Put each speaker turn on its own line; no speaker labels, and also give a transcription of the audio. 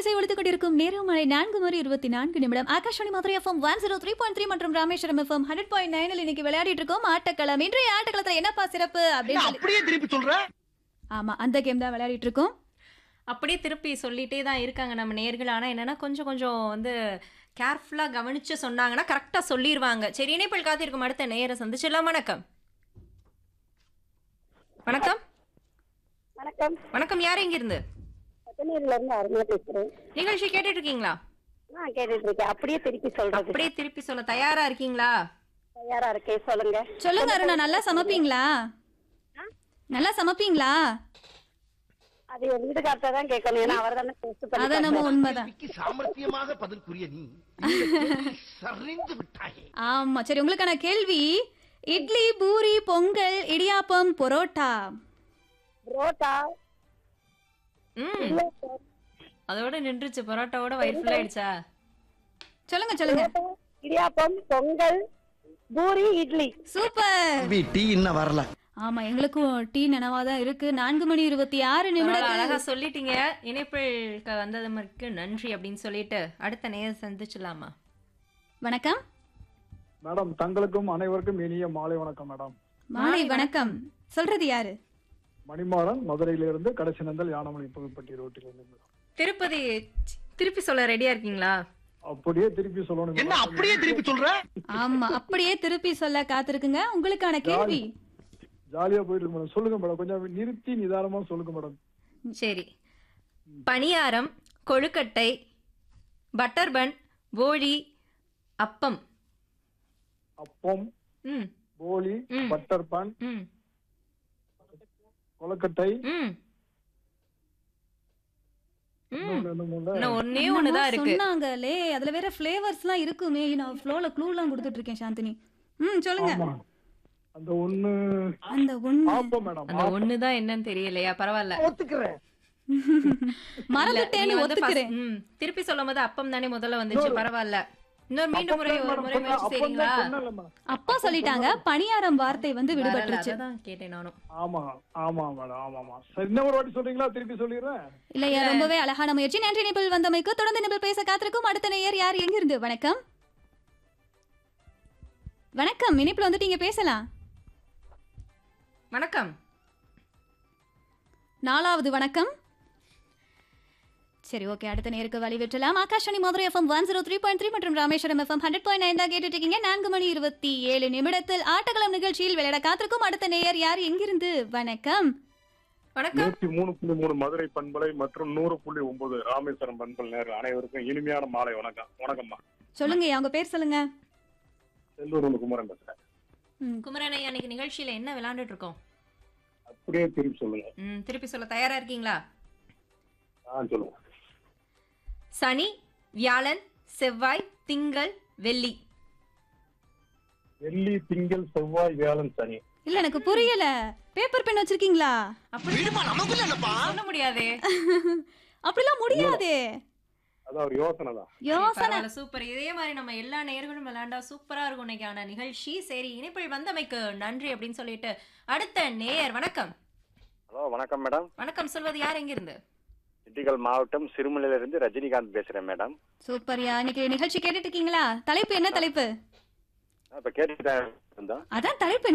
இசை ஒழித்துக் கொண்டிருக்கும் நேரம் மணி நான்கு மணி இருபத்தி நான்கு நிமிடம் Akashvani Madurai FM one zero three point three மற்றும் ராமேஸ்வரம் எஃப்எம் ஹண்ட்ரட் பாயிண்ட் நைனில் இன்னைக்கு விளையாடிட்டு இருக்கோம் ஆட்டக்களம் இன்றைய ஆட்டக்களத்துல என்னப்பா சிறப்பு அப்படின்னு சொல்லி-
அப்படியே திருப்பி சொல்ற
ஆமா அந்த கேம் தான் விளையாடிட்டு இருக்கோம்
அப்படியே திருப்பி சொல்லிட்டே தான் இருக்காங்க நம்ம நேர்கள் ஆனால் என்னன்னா கொஞ்சம் கொஞ்சம் வந்து கேர்ஃபுல்லாக கவனிச்சு சொன்னாங்கன்னா கரெக்டாக சொல்லிடுவாங்க சரி இணைப்பில் காத்திருக்கும் அடுத்த நேரை சந்திச்சிடலாம் வணக்கம் வணக்கம்
வணக்கம்
வணக்கம் யார் இருந்து
பத்தனூர்ல இருந்து அருமையா பேசுறேன்
நிகழ்ச்சி கேட்டுட்டு இருக்கீங்களா
நான் கேட்டுட்டு இருக்கேன் அப்படியே திருப்பி சொல்றது
அப்படியே திருப்பி சொல்ல தயாரா இருக்கீங்களா
தயாரா இருக்கேன் சொல்லுங்க
சொல்லுங்க அருணா நல்லா சமைப்பீங்களா நல்லா சமைப்பீங்களா
அது என் வீட்டுக்கார்ட்ட தான் கேட்கணும் ஏன்னா அவர் தானே டெஸ்ட் பண்ணி
அதான் நம்ம உண்மைதான்
கேள்விக்கு சாமர்த்தியமாக பதில் புரிய நீ இந்த கேள்வியில் சரிந்து விட்டாயே
ஆமா சரி உங்களுக்கான கேள்வி இட்லி பூரி பொங்கல் இடியாப்பம் பரோட்டா
புரோட்டா
ம் அதோட நின்றுச்சு பரோட்டாவோட வயிறு ஃபுல் ஆயிடுச்சா
சொல்லுங்க சொல்லுங்க
இடியாப்பம் பொங்கல் பூரி இட்லி
சூப்பர்
டீ இன்னும் வரல
ஆமா எங்களுக்கும் டீ நினைவா தான் இருக்கு நான்கு மணி இருபத்தி ஆறு
பரவாயில்ல,
நிமிடம்
அழகா சொல்லிட்டீங்க இணைப்பில் வந்ததுக்கு நன்றி அப்படின்னு சொல்லிட்டு அடுத்த நேரம் சந்திச்சிடலாமா
வணக்கம்
மேடம் தங்களுக்கும் அனைவருக்கும் இனிய மாலை வணக்கம் மேடம்
மாலை வணக்கம் சொல்றது யாரு
மணிமாறன் மதுரையிலிருந்து கடைசி நந்தல் யானமணி புதுப்பட்டி ரோட்டிலிருந்து மேடம்
திருப்பதி திருப்பி சொல்ல ரெடியா இருக்கீங்களா
அப்படியே திருப்பி சொல்லணும்
என்ன
மேடம்.
அப்படியே திருப்பி சொல்ற
ஆமா அப்படியே திருப்பி சொல்ல காத்திருக்குங்க உங்களுக்கான கேள்வி
ஜாலியா போயிட்டு இருக்கு மேடம் சொல்லுங்க மேடம் கொஞ்சம் நிறுத்தி நிதானமா சொல்லுங்க மேடம்
சரி பணியாரம் கொழுக்கட்டை பட்டர் பன் போழி அப்பம்
அப்பம்
ம்
போலி
ம்.
பட்டர் பான்
ம்
கொலக்கட்டை
ம் ம்
இன்னொன்னு என்னமோல,
இன்னும் ஒன்னே ஒண்ணுதான்
என்னமோ
இருக்கு
சொன்னாங்களே அதுல வேற ஃபிளேவர்ஸ்லாம் இருக்குமே நான் ஃப்ளோல க்ளூலாம் கொடுத்துட்டு இருக்கேன் சாந்தினி ம் சொல்லுங்க
ஆமா அந்த ஒண்ணு
அந்த ஒண்ணு
ஆப்பம் மேடம்
அந்த ஒண்ணுதான் என்னன்னு தெரியலையா பரவாயில்ல
ஒத்துக்கிறேன்
மறந்துட்டேன்னு
நீங்க வந்து
ஒத்துக்கிறேன்
first- ம், திருப்பி சொல்லும் போது அப்பம் தானே முதல்ல வந்துச்சு பரவாயில்ல இன்னொரு மீண்டும் முறை ஒரு முறை முயற்சி செய்றீங்களா
அப்பா சொல்லிட்டாங்க பணியாரம் வார்த்தை வந்து விடுபட்டுருச்சு
அதான் கேட்டேன் நானும்
ஆமா ஆமா மேடம் ஆமா ஆமா சரி இன்னும் ஒரு வாட்டி சொல்றீங்களா திருப்பி சொல்லிடுறேன்
இல்லையா ரொம்பவே அழகான முயற்சி நன்றி நிபிள் வந்தமைக்கு தொடர்ந்து நிபிள் பேச காத்திருக்கும் அடுத்த நேயர் யார் எங்கிருந்து வணக்கம் வணக்கம் இனிப்புல வந்துட்டீங்க பேசலாம்
வணக்கம்
நாலாவது வணக்கம் சரி ஓகே அடுத்த நேருக்கு வழி விட்டலாம் Akashvani Madurai FM one zero three point three மற்றும் Rameswaram FM hundred point nine தான் கேட்டுட்டு இருக்கீங்க நான்கு மணி இருபத்தி ஏழு நிமிடத்தில் ஆட்டகளம் நிகழ்ச்சியில் விளையாட காத்திருக்கும் அடுத்த நேயர் யார் எங்கிருந்து வணக்கம்
வணக்கம்
நூத்தி மூணு புள்ளி மூணு மதுரை பண்பலை மற்றும் நூறு புள்ளி ஒன்பது ராமேஸ்வரம் பண்பல் நேர் அனைவருக்கும் இனிமையான மாலை வணக்கம் வணக்கம்மா
சொல்லுங்க அவங்க பேர் சொல்லுங்க
செல்லூர் ஒன்று குமரன் பேசுறேன்
ம்,
குமரன் ஐயா அன்னைக்கு நிகழ்ச்சியில என்ன விளையாண்டுட்டு இருக்கோம்
அப்படியே திருப்பி சொல்லுங்க
ம், திருப்பி சொல்ல தயாரா இருக்கீங்களா
ஆ சொல்லுங்க
சனி வியாழன் செவ்வாய் திங்கள் வெள்ளி
வெள்ளி திங்கள் செவ்வாய் வியாழன் சனி
இல்ல எனக்கு புரியல பேப்பர் பென் வச்சிருக்கீங்களா
அப்படி
விடுமா நமக்குள்ள என்னப்பா
சொல்ல முடியாதே
அப்படிலாம் முடியாதே
அதான் ஒரு யோசனை தான்
யோசனை
பரவாயில்ல, சூப்பர் இதே மாதிரி நம்ம எல்லா நேயர்களும் விளையாண்டா சூப்பரா இருக்கும் இன்னைக்கான நிகழ்ச்சி சரி இணைப்பில் வந்தமைக்கு நன்றி அப்படின்னு சொல்லிட்டு அடுத்த நேயர் வணக்கம்
ஹலோ வணக்கம் மேடம்
வணக்கம் சொல்வது யார் எங்கிருந்து
திண்டுக்கல் மாவட்டம் சிறுமலையிலிருந்து ரஜினிகாந்த் பேசுறேன் மேடம்
சூப்பர்யா இன்னைக்கு நிகழ்ச்சி கேட்டுட்டு இருக்கீங்களா தலைப்பு என்ன தலைப்பு
இப்ப கேட்டுட்டேன்
அதான் தலைப்பு